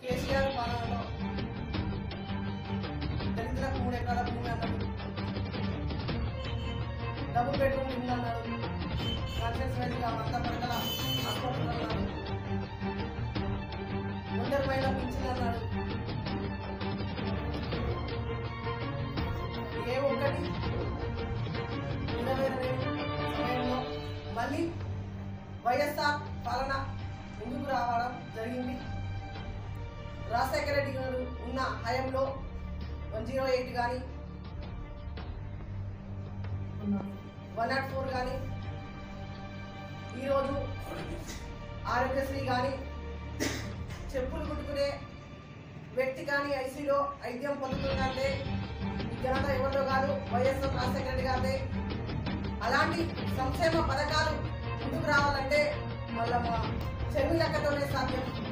కేసీఆర్ పాలనలో దళితులకు మూడు ఎకరాల భూమి అన్నాడు డబుల్ బెడ్రూమ్ ఇల్లు అన్నాడు కన్స్ట్రక్షన్ వేదిక వంద పడకల హాస్పిటల్ అన్నాడు ఒంటరి పైన పింఛన్ అన్నాడు ఏ ఒక్కటి నెరవేరలేదు సమయంలో మళ్ళీ వైఎస్ఆర్ పాలన ముందుకు రావడం జరిగింది రాజశేఖర రెడ్డి గారు ఉన్న హయాంలో వన్ జీరో ఎయిట్ కానీ వన్ నాట్ ఫోర్ కానీ ఈరోజు ఆరోగ్యశ్రీ కానీ చెప్పులు కుట్టుకునే వ్యక్తి కానీ ఐసీలో వైద్యం పొందుతుందంటే ఈ ఘనత ఎవరిలో కాదు వైఎస్ఆర్ రాజశేఖర రెడ్డి గారిదే అలాంటి సంక్షేమ పథకాలు ముందుకు రావాలంటే మళ్ళా మా చెరువు లెక్కతోనే సాధ్యం